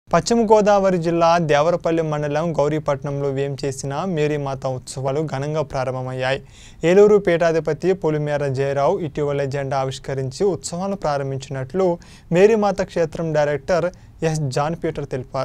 పశ్చిమ గోదావరి జిల్లా దేవరపల్లి మండలం గౌరీపట్నంలో వేంచేసిన మేరీమాత ఉత్సవాలు ఘనంగా ప్రారంభమయ్యాయి ఏలూరు పీఠాధిపతి పొలిమేర జయరావు ఇటీవల జెండా ఆవిష్కరించి ఉత్సవాలను ప్రారంభించినట్లు మేరీమాత క్షేత్రం డైరెక్టర్ ఎస్ జాన్ పీటర్ తెలిపారు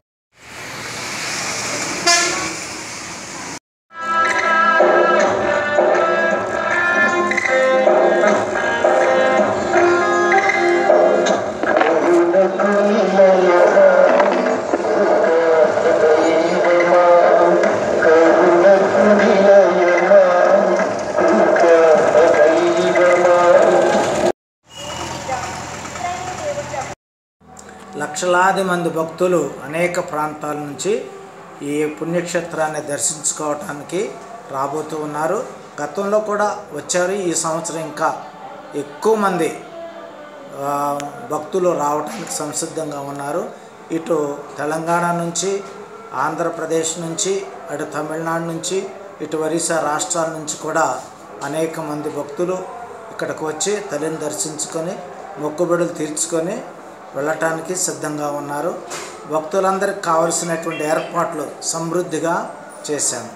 లక్షలాది మంది భక్తులు అనేక ప్రాంతాల నుంచి ఈ పుణ్యక్షేత్రాన్ని దర్శించుకోవటానికి రాబోతూ ఉన్నారు గతంలో కూడా వచ్చారు ఈ సంవత్సరం ఇంకా ఎక్కువ మంది ఆ, భక్తులు రావడానికి సంసిద్ధంగా ఉన్నారు ఇటు తెలంగాణ నుంచి ఆంధ్రప్రదేశ్ నుంచి అటు తమిళనాడు నుంచి ఇటు ఒరిస్సా రాష్ట్రాల నుంచి కూడా అనేక మంది భక్తులు ఇక్కడికి వచ్చి తల్లిని దర్శించుకొని మొక్కుబడులు తీర్చుకొని వెళ్ళటానికి సిద్ధంగా ఉన్నారు భక్తులందరికీ కావలసినటువంటి ఏర్పాట్లు సమృద్ధిగా చేశాము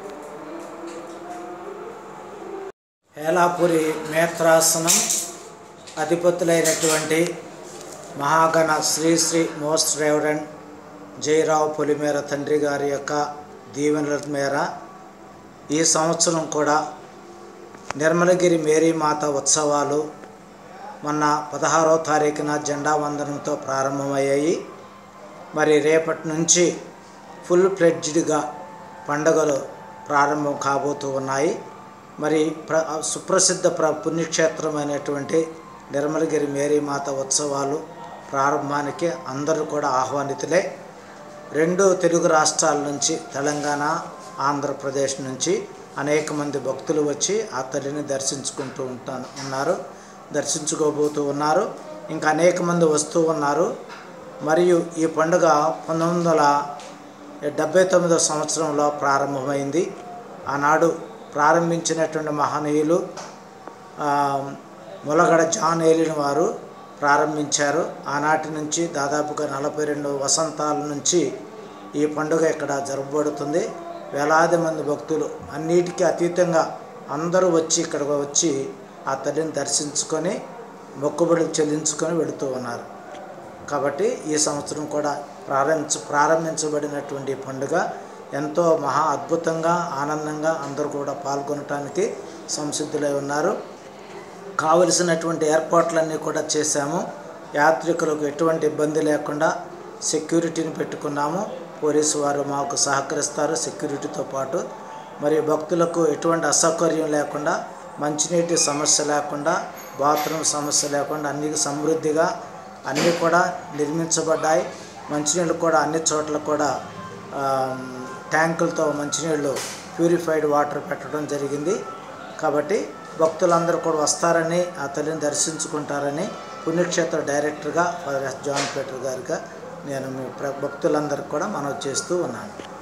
హేలాపురి మేత్రాసనం అధిపతులైనటువంటి మహాగణ శ్రీ శ్రీ మోస్ట్ రెవరెండ్ జయరావు పొలిమేర తండ్రి గారి యొక్క దీవెనల మేర ఈ సంవత్సరం కూడా నిర్మలగిరి మేరీమాత ఉత్సవాలు మొన్న పదహారో తారీఖున జెండా వందనంతో ప్రారంభమయ్యాయి మరి రేపటి నుంచి ఫుల్ ఫ్లెడ్జ్డ్గా పండుగలు ప్రారంభం కాబోతూ ఉన్నాయి మరి ప్ర సుప్రసిద్ధ ప్ర పుణ్యక్షేత్రమైనటువంటి నిర్మలగిరి మేరీమాత ఉత్సవాలు ప్రారంభానికి అందరూ కూడా ఆహ్వానితులే రెండు తెలుగు రాష్ట్రాల నుంచి తెలంగాణ ఆంధ్రప్రదేశ్ నుంచి అనేక మంది భక్తులు వచ్చి ఆ తల్లిని దర్శించుకుంటూ ఉంటాను ఉన్నారు దర్శించుకోబోతూ ఉన్నారు ఇంకా అనేక మంది వస్తూ ఉన్నారు మరియు ఈ పండుగ పంతొమ్మిది వందల డెబ్భై తొమ్మిదో సంవత్సరంలో ప్రారంభమైంది ఆనాడు ప్రారంభించినటువంటి మహనీయులు ఆ, ములగడ జాన్ ఏలిన వారు ప్రారంభించారు ఆనాటి నుంచి దాదాపుగా నలభై రెండు వసంతాల నుంచి ఈ పండుగ ఇక్కడ జరపబడుతుంది వేలాది మంది భక్తులు అన్నిటికీ అతీతంగా అందరూ వచ్చి ఇక్కడికి వచ్చి ఆ తల్లిని దర్శించుకొని మొక్కుబడులు చెల్లించుకొని వెళుతూ ఉన్నారు కాబట్టి ఈ సంవత్సరం కూడా ప్రారంభించ ప్రారంభించబడినటువంటి ఈ పండుగ ఎంతో మహా అద్భుతంగా ఆనందంగా అందరూ కూడా పాల్గొనటానికి సంసిద్ధులై ఉన్నారు కావలసినటువంటి ఏర్పాట్లన్నీ కూడా చేశాము యాత్రికులకు ఎటువంటి ఇబ్బంది లేకుండా సెక్యూరిటీని పెట్టుకున్నాము పోలీసు వారు మాకు సహకరిస్తారు సెక్యూరిటీతో పాటు మరియు భక్తులకు ఎటువంటి అసౌకర్యం లేకుండా మంచినీటి సమస్య లేకుండా బాత్రూమ్ సమస్య లేకుండా అన్ని సమృద్ధిగా అన్నీ కూడా నిర్మించబడ్డాయి మంచినీళ్ళు కూడా అన్ని చోట్ల కూడా ఆ, ట్యాంకులతో మంచినీళ్ళు ప్యూరిఫైడ్ వాటర్ పెట్టడం జరిగింది కాబట్టి భక్తులందరూ కూడా వస్తారని ఆ తల్లిని దర్శించుకుంటారని పుణ్యక్షేత్ర డైరెక్టర్గా ఫాదర్ ఎస్ జాన్ పీటర్ గారిగా నేను మీ ప్ర- భక్తులందరికీ కూడా మనవి చేస్తూ ఉన్నాను